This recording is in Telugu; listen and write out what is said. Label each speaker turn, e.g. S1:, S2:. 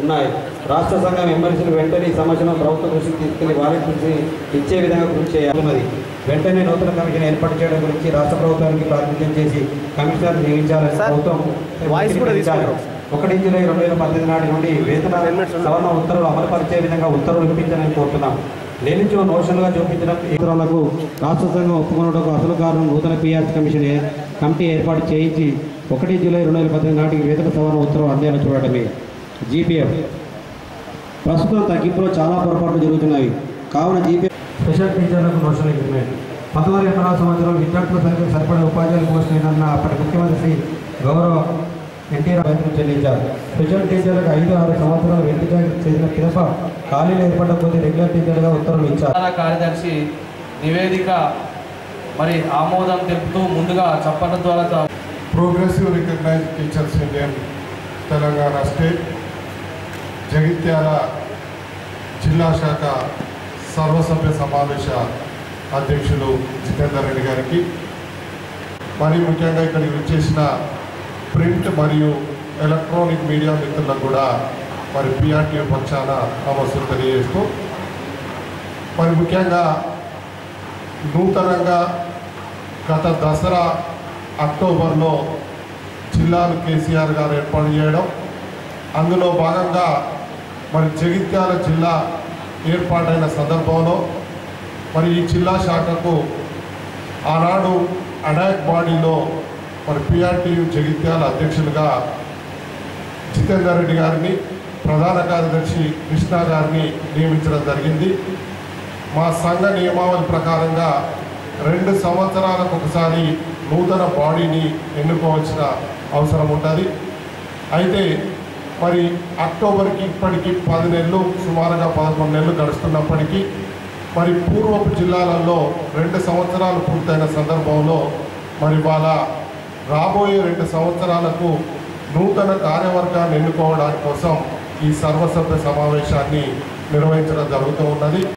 S1: ఉన్నాయి రాష్ట్ర సంఘం ఎమ్మెల్సీలు వెంటనే ఈ సమస్యను ప్రభుత్వ దృష్టికి తీసుకెళ్లి వారి కృషి ఇచ్చే విధంగా కృషి చేయాలన్నది వెంటనే నూతన కమిషన్ ఏర్పాటు చేయడం గురించి రాష్ట్ర ప్రభుత్వానికి ప్రాతినిధ్యం చేసి కమిషనర్ నియమించాలని
S2: సార్,
S1: ప్రభుత్వం
S2: వాయిస్ కూడా తీసుకుంటాం.
S1: ఒకటి జూలై రెండు వేల పద్దెనిమిది నాటి నుండి వేతన సవరణ ఉత్తర్వులు అమలుపరిచే విధంగా ఉత్తర్వులు ఇప్పించాలని కోరుతున్నాం లేనిచో నోషన్లుగా చూపించడం ఇతరులకు రాష్ట్ర సంఘం ఒప్పుకున్నటకు అసలు కారణం నూతన పిఆర్సీ కమిషన్ ఏ- కమిటీ ఏర్పాటు చేయించి ఒకటి జూలై రెండు వేల పద్దెనిమిది నాటికి వేతన సవరణ ఉత్తర్వు అందేలా చూడటమే జీపీఎఫ్ ప్రస్తుతం తగ్గింపులో చాలా పొరపాట్లు జరుగుతున్నాయి కావున జీపీఎఫ్ స్పెషల్ టీచర్లకు నోషన్ అగ్రిమెంట్ పంతొమ్మిది వందల ఎనభై సంవత్సరం విద్యార్థుల సంఖ్యకు సరిపడే ఉపాధ్యాయుల పోస్టులు ఏంటన్న అప్పటి ముఖ్యమంత్రి శ్రీ గౌరవ ఎన్టీఆర్ వేతనం చెల్లించారు స్పెషల్ టీచర్లకు ఐదు ఆరు సంవత్సరాలు వెంటనే చేసిన పిదప ఖాళీలు ఏర్పడ్డ కొద్ది రెగ్యులర్ టీచర్గా ఉత్తర్వులు ఇచ్చారు
S3: ప్రధాన కార్యదర్శి నివేదిక మరి ఆమోదం తెలుపుతూ ముందుగా చప్పట్ల ద్వారా చ-
S4: progressive recognised teachers union Telangana state Jagtial జిల్లా శాఖ సర్వసభ్య సమావేశ అధ్యక్షులు జితేందర్ రెడ్డి గారికి మరి ముఖ్యంగా ఇక్కడికి వచ్చేసిన ప్రింట్ మరియు ఎలక్ట్రానిక్ మీడియా మిత్రులకు కూడా మరి పిఆర్టీఓ పక్షాన నమస్సులు తెలియజేస్తూ మరి ముఖ్యంగా నూతనంగా గత దసరా అక్టోబర్లో జిల్లాలు కేసీఆర్ గారు ఏర్పాటు చేయడం అందులో భాగంగా మరి జగిత్యాల జిల్లా ఏర్పాటైన సందర్భంలో మరి ఈ జిల్లా శాఖకు ఆనాడు అడాక్ బాడీలో మరి పిఆర్టీయు జగిత్యాల అధ్యక్షులుగా జితేందర్ రెడ్డి గారిని ప్రధాన కార్యదర్శి కృష్ణ గారిని నియమించడం జరిగింది మా సంఘ నియమావళి ప్రకారంగా రెండు సంవత్సరాలకు ఒకసారి నూతన బాడీని ఎన్నుకోవాల్సిన అవసరం ఉంటుంది అయితే మరి అక్టోబర్కి ఇప్పటికి పది నెలలు సుమారుగా పదకొండు నెలలు గడుస్తున్నప్పటికీ మరి పూర్వపు జిల్లాలలో రెండు సంవత్సరాలు పూర్తయిన సందర్భంలో మరి వాళ్ళ రాబోయే రెండు సంవత్సరాలకు నూతన కార్యవర్గాన్ని ఎన్నుకోవడానికి కోసం ఈ సర్వసభ్య సమావేశాన్ని నిర్వహించడం జరుగుతూ ఉన్నది